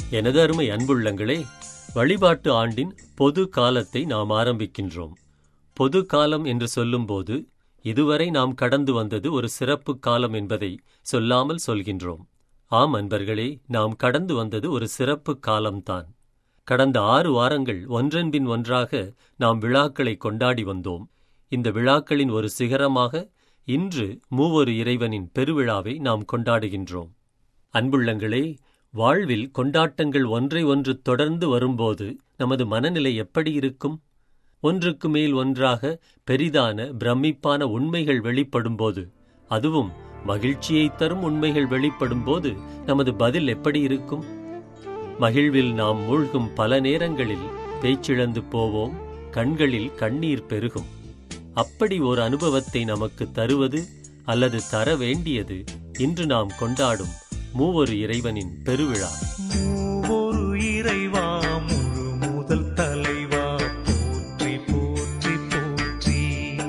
எனது அருமை அன்புள்ளங்களே வழிபாட்டு ஆண்டின் பொது காலத்தை நாம் ஆரம்பிக்கின்றோம் பொது காலம் என்று சொல்லும்போது இதுவரை நாம் கடந்து வந்தது ஒரு சிறப்பு காலம் என்பதை சொல்லாமல் சொல்கின்றோம் ஆம் அன்பர்களே நாம் கடந்து வந்தது ஒரு சிறப்பு காலம்தான் கடந்த ஆறு வாரங்கள் ஒன்றன்பின் ஒன்றாக நாம் விழாக்களை கொண்டாடி வந்தோம் இந்த விழாக்களின் ஒரு சிகரமாக இன்று மூவொரு இறைவனின் பெருவிழாவை நாம் கொண்டாடுகின்றோம் அன்புள்ளங்களே வாழ்வில் கொண்டாட்டங்கள் ஒன்றை ஒன்று தொடர்ந்து வரும்போது நமது மனநிலை எப்படி இருக்கும் ஒன்றுக்கு மேல் ஒன்றாக பெரிதான பிரமிப்பான உண்மைகள் வெளிப்படும்போது அதுவும் மகிழ்ச்சியை தரும் உண்மைகள் வெளிப்படும்போது நமது பதில் எப்படி இருக்கும் மகிழ்வில் நாம் மூழ்கும் பல நேரங்களில் பேச்சிழந்து போவோம் கண்களில் கண்ணீர் பெருகும் அப்படி ஒரு அனுபவத்தை நமக்கு தருவது அல்லது தர வேண்டியது இன்று நாம் கொண்டாடும் மூவொரு இறைவனின் பெருவிழா ஒரு இறைவா முழு முதல் தலைவா போற்றி போற்றி போற்றி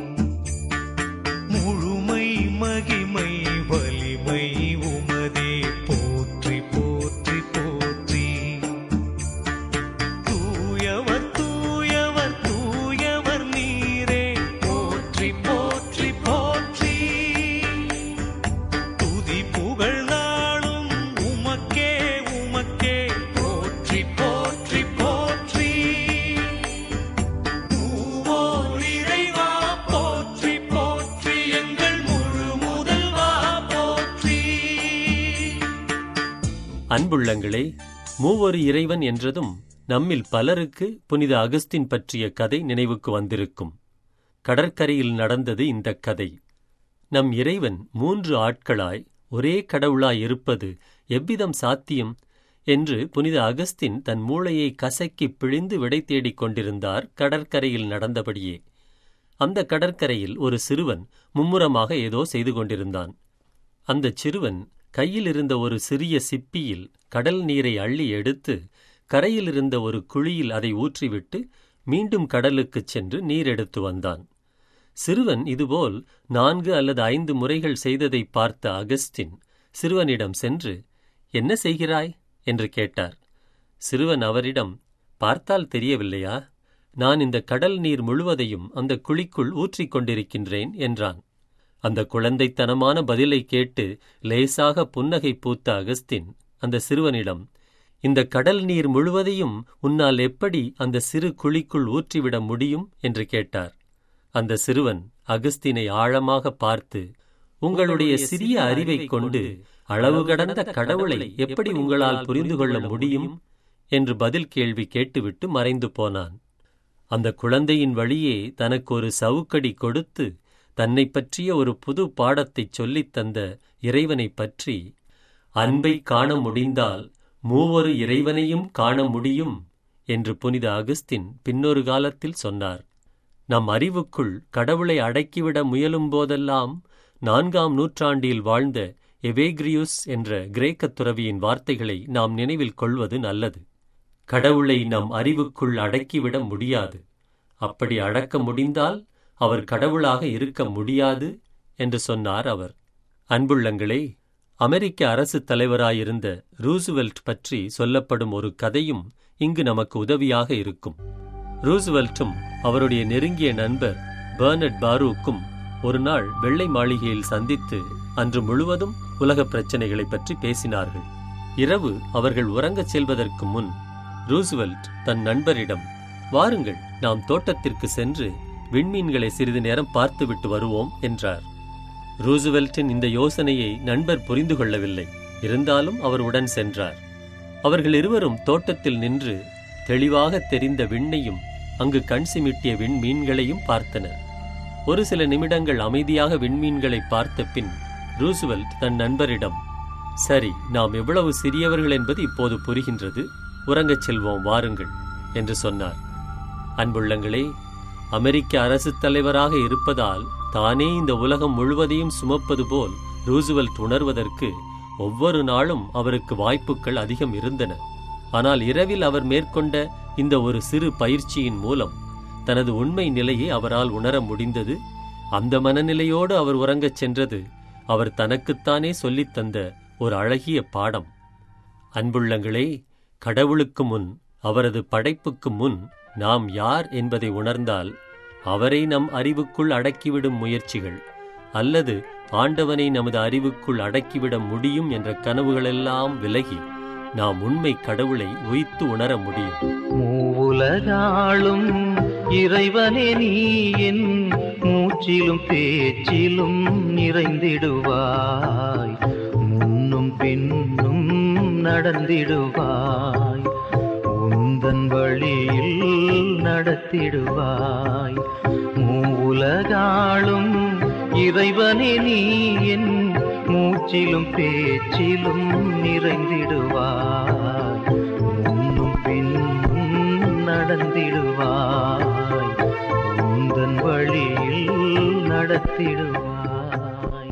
முழுமை மகிமை வலிமை உமதே போற்றி போற்றி போற்றி தூயவர் தூயவர் தூயவர் நீரே போற்றி போற்றி போற்றி துதி புகழ் நாளும் உமக்கே உமக்கே போற்றி போற்றி போற்றி மூவோர் இறைவா போற்றி போற்றி எங்கள் முழு முதல்வா போற்றி அன்புள்ளங்களே மூவொரு இறைவன் என்றதும் நம்மில் பலருக்கு புனித அகஸ்தின் பற்றிய கதை நினைவுக்கு வந்திருக்கும் கடற்கரையில் நடந்தது இந்த கதை நம் இறைவன் மூன்று ஆட்களாய் ஒரே கடவுளாய் இருப்பது எவ்விதம் சாத்தியம் என்று புனித அகஸ்தின் தன் மூளையை கசக்கி பிழிந்து விடை தேடிக் கொண்டிருந்தார் கடற்கரையில் நடந்தபடியே அந்த கடற்கரையில் ஒரு சிறுவன் மும்முரமாக ஏதோ செய்து கொண்டிருந்தான் அந்தச் சிறுவன் கையில் இருந்த ஒரு சிறிய சிப்பியில் கடல் நீரை அள்ளி எடுத்து கரையில் இருந்த ஒரு குழியில் அதை ஊற்றிவிட்டு மீண்டும் கடலுக்குச் சென்று நீர் எடுத்து வந்தான் சிறுவன் இதுபோல் நான்கு அல்லது ஐந்து முறைகள் செய்ததை பார்த்த அகஸ்டின் சிறுவனிடம் சென்று என்ன செய்கிறாய் என்று கேட்டார் சிறுவன் அவரிடம் பார்த்தால் தெரியவில்லையா நான் இந்த கடல் நீர் முழுவதையும் அந்த குழிக்குள் ஊற்றிக் கொண்டிருக்கின்றேன் என்றான் அந்த குழந்தைத்தனமான பதிலை கேட்டு லேசாக புன்னகை பூத்த அகஸ்தின் அந்த சிறுவனிடம் இந்த கடல் நீர் முழுவதையும் உன்னால் எப்படி அந்த சிறு குழிக்குள் ஊற்றிவிட முடியும் என்று கேட்டார் அந்த சிறுவன் அகஸ்தினை ஆழமாக பார்த்து உங்களுடைய சிறிய அறிவைக் கொண்டு அளவு கடந்த கடவுளை எப்படி உங்களால் புரிந்து கொள்ள முடியும் என்று பதில் கேள்வி கேட்டுவிட்டு மறைந்து போனான் அந்த குழந்தையின் வழியே தனக்கு ஒரு சவுக்கடி கொடுத்து தன்னை பற்றிய ஒரு புது பாடத்தைச் சொல்லித் தந்த இறைவனைப் பற்றி அன்பை காண முடிந்தால் மூவொரு இறைவனையும் காண முடியும் என்று புனித அகஸ்தின் பின்னொரு காலத்தில் சொன்னார் நம் அறிவுக்குள் கடவுளை அடக்கிவிட முயலும் போதெல்லாம் நான்காம் நூற்றாண்டில் வாழ்ந்த எவேக்ரியுஸ் என்ற கிரேக்கத் துறவியின் வார்த்தைகளை நாம் நினைவில் கொள்வது நல்லது கடவுளை நம் அறிவுக்குள் அடக்கிவிட முடியாது அப்படி அடக்க முடிந்தால் அவர் கடவுளாக இருக்க முடியாது என்று சொன்னார் அவர் அன்புள்ளங்களே அமெரிக்க அரசு தலைவராயிருந்த ரூசுவெல்ட் பற்றி சொல்லப்படும் ஒரு கதையும் இங்கு நமக்கு உதவியாக இருக்கும் ரூசுவெல்ட்டும் அவருடைய நெருங்கிய நண்பர் பெர்னட் பாரூக்கும் ஒரு நாள் வெள்ளை மாளிகையில் சந்தித்து அன்று முழுவதும் உலக பிரச்சனைகளை பற்றி பேசினார்கள் இரவு அவர்கள் உறங்கச் செல்வதற்கு முன் ரூசுவெல்ட் தன் நண்பரிடம் வாருங்கள் நாம் தோட்டத்திற்கு சென்று விண்மீன்களை சிறிது நேரம் பார்த்துவிட்டு வருவோம் என்றார் ரூசுவெல்ட்டின் இந்த யோசனையை நண்பர் புரிந்து கொள்ளவில்லை இருந்தாலும் அவர் உடன் சென்றார் அவர்கள் இருவரும் தோட்டத்தில் நின்று தெளிவாக தெரிந்த விண்ணையும் அங்கு கண் சிமிட்டிய விண்மீன்களையும் பார்த்தனர் ஒரு சில நிமிடங்கள் அமைதியாக விண்மீன்களை பார்த்த பின் ரூசுவெல்ட் தன் நண்பரிடம் சரி நாம் எவ்வளவு சிறியவர்கள் என்பது இப்போது புரிகின்றது உறங்கச் செல்வோம் வாருங்கள் என்று சொன்னார் அன்புள்ளங்களே அமெரிக்க அரசு தலைவராக இருப்பதால் தானே இந்த உலகம் முழுவதையும் சுமப்பது போல் ரூசுவெல்ட் உணர்வதற்கு ஒவ்வொரு நாளும் அவருக்கு வாய்ப்புகள் அதிகம் இருந்தன ஆனால் இரவில் அவர் மேற்கொண்ட இந்த ஒரு சிறு பயிற்சியின் மூலம் தனது உண்மை நிலையை அவரால் உணர முடிந்தது அந்த மனநிலையோடு அவர் உறங்கச் சென்றது அவர் தனக்குத்தானே சொல்லித் தந்த ஒரு அழகிய பாடம் அன்புள்ளங்களே கடவுளுக்கு முன் அவரது படைப்புக்கு முன் நாம் யார் என்பதை உணர்ந்தால் அவரை நம் அறிவுக்குள் அடக்கிவிடும் முயற்சிகள் அல்லது ஆண்டவனை நமது அறிவுக்குள் அடக்கிவிட முடியும் என்ற கனவுகளெல்லாம் விலகி நாம் உண்மை கடவுளை உய்த்து உணர முடியும் மூவுலகாளும் இறைவனே நீ என் மூச்சிலும் பேச்சிலும் நிறைந்திடுவாய் முன்னும் பின்னும் நடந்திடுவாய் உந்தன் வழியில் நடத்திடுவாய் மூவுலகாளும் இறைவனே நீ என் மூச்சிலும் பேச்சிலும் நிறைந்திடுவாய் முன்னும் பின்னும் நடந்திடுவாய் உந்தன் வழியில் நடத்திடுவாய்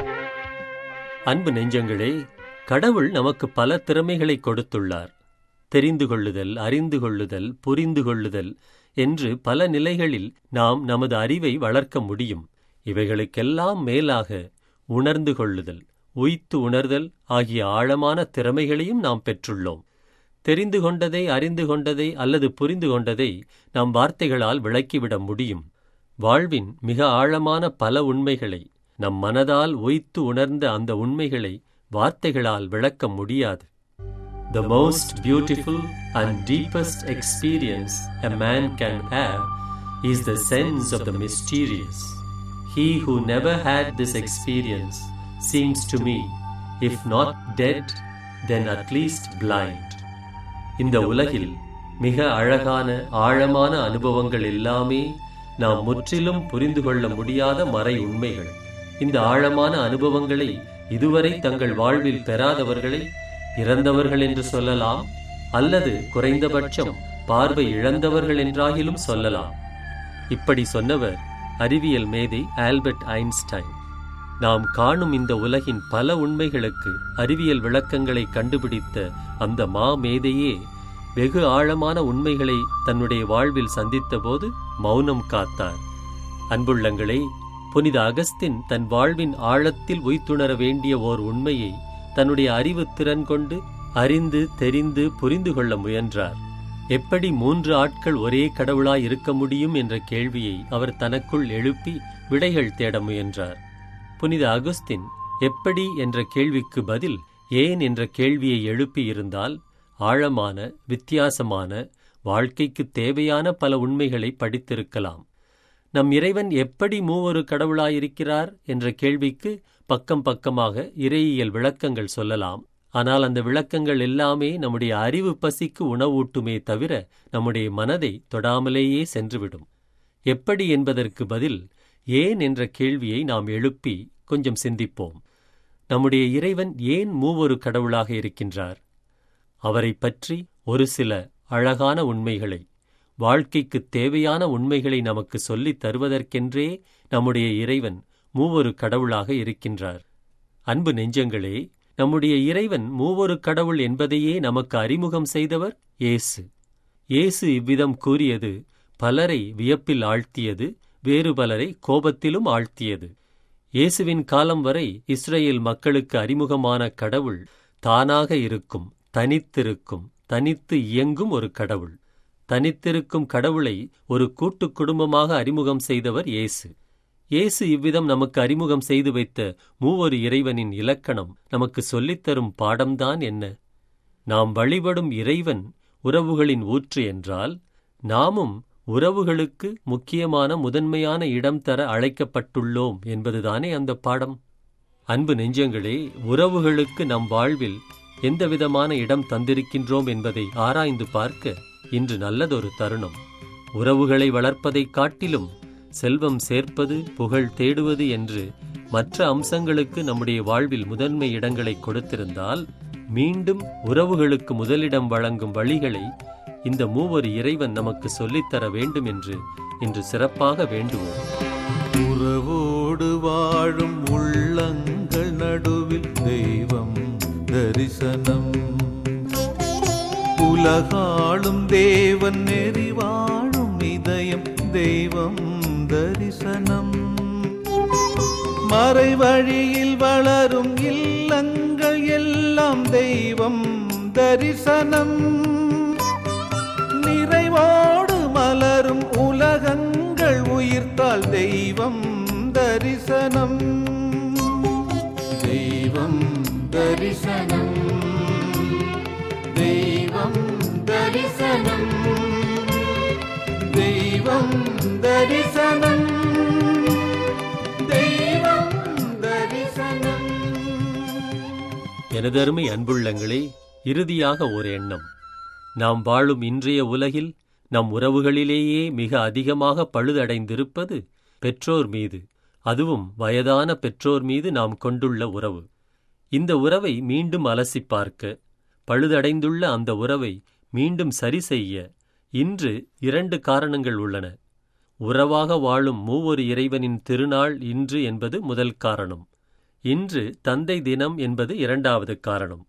அன்பு நெஞ்சங்களே கடவுள் நமக்கு பல திறமைகளை கொடுத்துள்ளார் தெரிந்து கொள்ளுதல் அறிந்து கொள்ளுதல் புரிந்து கொள்ளுதல் என்று பல நிலைகளில் நாம் நமது அறிவை வளர்க்க முடியும் இவைகளுக்கெல்லாம் மேலாக உணர்ந்து கொள்ளுதல் உய்த்து உணர்தல் ஆகிய ஆழமான திறமைகளையும் நாம் பெற்றுள்ளோம் தெரிந்து கொண்டதை அறிந்து கொண்டதை அல்லது புரிந்து கொண்டதை நாம் வார்த்தைகளால் விளக்கிவிட முடியும் வாழ்வின் மிக ஆழமான பல உண்மைகளை நம் மனதால் உய்த்து உணர்ந்த அந்த உண்மைகளை வார்த்தைகளால் விளக்க முடியாது The most beautiful and deepest experience a man can have is the sense of the mysterious. He who never had this experience seems to me, if not dead, then at least blind. இந்த உலகில் மிக அழகான ஆழமான அனுபவங்கள் எல்லாமே நாம் முற்றிலும் புரிந்து கொள்ள முடியாத மறை உண்மைகள் இந்த ஆழமான அனுபவங்களை இதுவரை தங்கள் வாழ்வில் பெறாதவர்களை இறந்தவர்கள் என்று சொல்லலாம் அல்லது குறைந்தபட்சம் பார்வை இழந்தவர்கள் என்றாகிலும் சொல்லலாம் இப்படி சொன்னவர் அறிவியல் மேதை ஆல்பர்ட் ஐன்ஸ்டைன் நாம் காணும் இந்த உலகின் பல உண்மைகளுக்கு அறிவியல் விளக்கங்களை கண்டுபிடித்த அந்த மா மேதையே வெகு ஆழமான உண்மைகளை தன்னுடைய வாழ்வில் சந்தித்தபோது மௌனம் காத்தார் அன்புள்ளங்களே புனித அகஸ்தின் தன் வாழ்வின் ஆழத்தில் உய்த்துணர வேண்டிய ஓர் உண்மையை தன்னுடைய அறிவு திறன் கொண்டு அறிந்து தெரிந்து புரிந்து கொள்ள முயன்றார் எப்படி மூன்று ஆட்கள் ஒரே கடவுளாய் இருக்க முடியும் என்ற கேள்வியை அவர் தனக்குள் எழுப்பி விடைகள் தேட முயன்றார் புனித அகுஸ்தின் எப்படி என்ற கேள்விக்கு பதில் ஏன் என்ற கேள்வியை எழுப்பி இருந்தால் ஆழமான வித்தியாசமான வாழ்க்கைக்கு தேவையான பல உண்மைகளை படித்திருக்கலாம் நம் இறைவன் எப்படி மூவொரு கடவுளாயிருக்கிறார் என்ற கேள்விக்கு பக்கம் பக்கமாக இறையியல் விளக்கங்கள் சொல்லலாம் ஆனால் அந்த விளக்கங்கள் எல்லாமே நம்முடைய அறிவு பசிக்கு உணவூட்டுமே தவிர நம்முடைய மனதை தொடாமலேயே சென்றுவிடும் எப்படி என்பதற்கு பதில் ஏன் என்ற கேள்வியை நாம் எழுப்பி கொஞ்சம் சிந்திப்போம் நம்முடைய இறைவன் ஏன் மூவொரு கடவுளாக இருக்கின்றார் அவரை பற்றி ஒரு சில அழகான உண்மைகளை வாழ்க்கைக்கு தேவையான உண்மைகளை நமக்கு சொல்லித் தருவதற்கென்றே நம்முடைய இறைவன் மூவொரு கடவுளாக இருக்கின்றார் அன்பு நெஞ்சங்களே நம்முடைய இறைவன் மூவொரு கடவுள் என்பதையே நமக்கு அறிமுகம் செய்தவர் இயேசு இயேசு இவ்விதம் கூறியது பலரை வியப்பில் ஆழ்த்தியது வேறு பலரை கோபத்திலும் ஆழ்த்தியது இயேசுவின் காலம் வரை இஸ்ரேல் மக்களுக்கு அறிமுகமான கடவுள் தானாக இருக்கும் தனித்திருக்கும் தனித்து இயங்கும் ஒரு கடவுள் தனித்திருக்கும் கடவுளை ஒரு கூட்டுக் குடும்பமாக அறிமுகம் செய்தவர் இயேசு இயேசு இவ்விதம் நமக்கு அறிமுகம் செய்து வைத்த மூவொரு இறைவனின் இலக்கணம் நமக்கு சொல்லித்தரும் பாடம்தான் என்ன நாம் வழிபடும் இறைவன் உறவுகளின் ஊற்று என்றால் நாமும் உறவுகளுக்கு முக்கியமான முதன்மையான இடம் தர அழைக்கப்பட்டுள்ளோம் என்பதுதானே அந்த பாடம் அன்பு நெஞ்சங்களே உறவுகளுக்கு நம் வாழ்வில் எந்தவிதமான இடம் தந்திருக்கின்றோம் என்பதை ஆராய்ந்து பார்க்க இன்று நல்லதொரு தருணம் உறவுகளை வளர்ப்பதைக் காட்டிலும் செல்வம் சேர்ப்பது புகழ் தேடுவது என்று மற்ற அம்சங்களுக்கு நம்முடைய வாழ்வில் முதன்மை இடங்களை கொடுத்திருந்தால் மீண்டும் உறவுகளுக்கு முதலிடம் வழங்கும் வழிகளை இந்த மூவொரு இறைவன் நமக்கு சொல்லித்தர வேண்டும் என்று இன்று சிறப்பாக வேண்டுவோம் உறவோடு வாழும் உள்ளங்கள் நடுவில் தெய்வம் தரிசனம் உலகாளும் தேவன் நெறி வாழும் இதயம் தெய்வம் தரிசனம் மறைவழியில் வளரும் இல்லங்கள் எல்லாம் தெய்வம் தரிசனம் நிறைவோடு மலரும் உலகங்கள் உயிர்த்தால் தெய்வம் தரிசனம் தெய்வம் தரிசனம் தெய்வம் தரிசனம் தெய்வம் தரிசனம் தெய்வம் தரிசனம் எனதருமை அன்புள்ளங்களே இறுதியாக ஒரு எண்ணம் நாம் வாழும் இன்றைய உலகில் நம் உறவுகளிலேயே மிக அதிகமாக பழுதடைந்திருப்பது பெற்றோர் மீது அதுவும் வயதான பெற்றோர் மீது நாம் கொண்டுள்ள உறவு இந்த உறவை மீண்டும் அலசிப் பார்க்க பழுதடைந்துள்ள அந்த உறவை மீண்டும் சரி செய்ய இன்று இரண்டு காரணங்கள் உள்ளன உறவாக வாழும் மூவொரு இறைவனின் திருநாள் இன்று என்பது முதல் காரணம் இன்று தந்தை தினம் என்பது இரண்டாவது காரணம்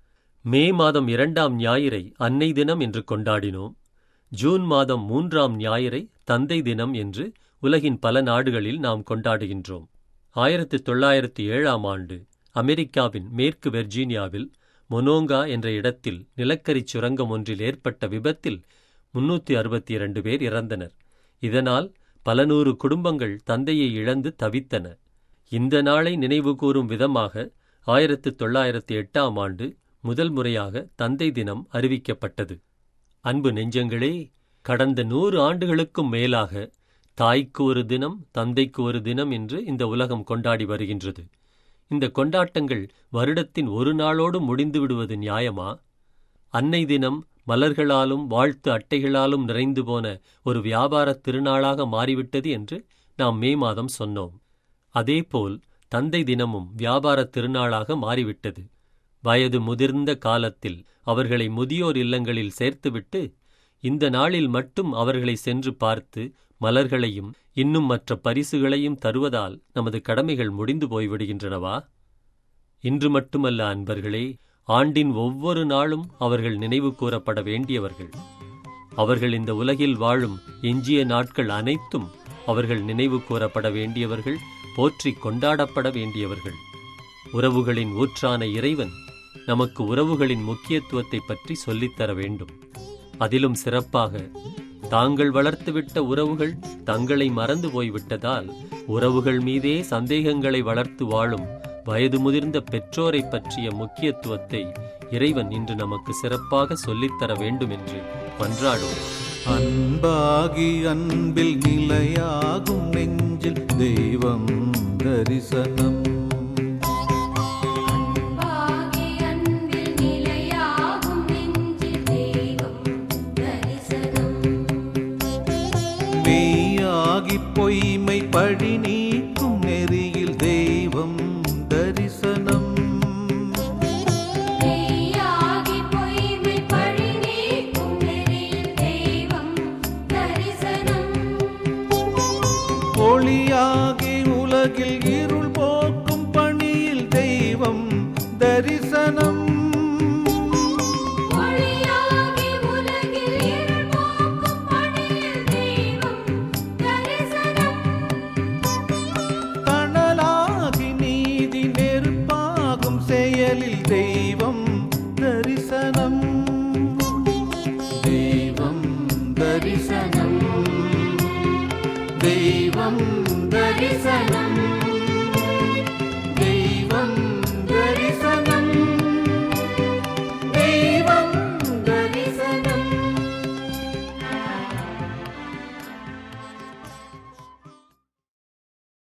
மே மாதம் இரண்டாம் ஞாயிறை அன்னை தினம் என்று கொண்டாடினோம் ஜூன் மாதம் மூன்றாம் ஞாயிறை தந்தை தினம் என்று உலகின் பல நாடுகளில் நாம் கொண்டாடுகின்றோம் ஆயிரத்து தொள்ளாயிரத்து ஏழாம் ஆண்டு அமெரிக்காவின் மேற்கு வெர்ஜீனியாவில் மொனோங்கா என்ற இடத்தில் நிலக்கரிச் சுரங்கம் ஒன்றில் ஏற்பட்ட விபத்தில் முன்னூற்றி அறுபத்தி இரண்டு பேர் இறந்தனர் இதனால் பல நூறு குடும்பங்கள் தந்தையை இழந்து தவித்தன இந்த நாளை நினைவுகூரும் விதமாக ஆயிரத்து தொள்ளாயிரத்து எட்டாம் ஆண்டு முதல் முறையாக தந்தை தினம் அறிவிக்கப்பட்டது அன்பு நெஞ்சங்களே கடந்த நூறு ஆண்டுகளுக்கும் மேலாக தாய்க்கு ஒரு தினம் தந்தைக்கு ஒரு தினம் என்று இந்த உலகம் கொண்டாடி வருகின்றது இந்த கொண்டாட்டங்கள் வருடத்தின் ஒரு நாளோடு முடிந்து விடுவது நியாயமா அன்னை தினம் மலர்களாலும் வாழ்த்து அட்டைகளாலும் நிறைந்து போன ஒரு வியாபாரத் திருநாளாக மாறிவிட்டது என்று நாம் மே மாதம் சொன்னோம் அதேபோல் தந்தை தினமும் வியாபாரத் திருநாளாக மாறிவிட்டது வயது முதிர்ந்த காலத்தில் அவர்களை முதியோர் இல்லங்களில் சேர்த்துவிட்டு இந்த நாளில் மட்டும் அவர்களை சென்று பார்த்து மலர்களையும் இன்னும் மற்ற பரிசுகளையும் தருவதால் நமது கடமைகள் முடிந்து போய்விடுகின்றனவா இன்று மட்டுமல்ல அன்பர்களே ஆண்டின் ஒவ்வொரு நாளும் அவர்கள் நினைவு கூறப்பட வேண்டியவர்கள் அவர்கள் இந்த உலகில் வாழும் எஞ்சிய நாட்கள் அனைத்தும் அவர்கள் நினைவு கூறப்பட வேண்டியவர்கள் போற்றிக் கொண்டாடப்பட வேண்டியவர்கள் உறவுகளின் ஊற்றான இறைவன் நமக்கு உறவுகளின் முக்கியத்துவத்தை பற்றி சொல்லித்தர வேண்டும் அதிலும் சிறப்பாக தாங்கள் வளர்த்துவிட்ட உறவுகள் தங்களை மறந்து போய்விட்டதால் உறவுகள் மீதே சந்தேகங்களை வளர்த்து வாழும் வயது முதிர்ந்த பெற்றோரை பற்றிய முக்கியத்துவத்தை இறைவன் இன்று நமக்கு சிறப்பாக சொல்லித்தர வேண்டும் என்று மன்றாடுவோம் அன்பாகி அன்பில் நிலையாகும் நெஞ்சில் தெய்வம் தரிசனம் பாகி அன்பில் நிலையாகும் நெஞ்சில் தெய்வம் தரிசனம் மெய்யாகி பொய்மை பழி நீக்கும் நெறியில் தெய்வம் தரிசனம் மெய்யாகி பொய்மை பழி நீக்கும் நெறியில் தெய்வம் தரிசனம் ஒளியாகி உலகில் இருள் போக்கும் பணியில் தெய்வம் தரிசனம் ஒளியாகி உலகில் இருள் போக்கும் பணியில் தெய்வம் தரிசனம் தணலாகி நீதி நெருப்பாகும் செயலில் தெய்வம்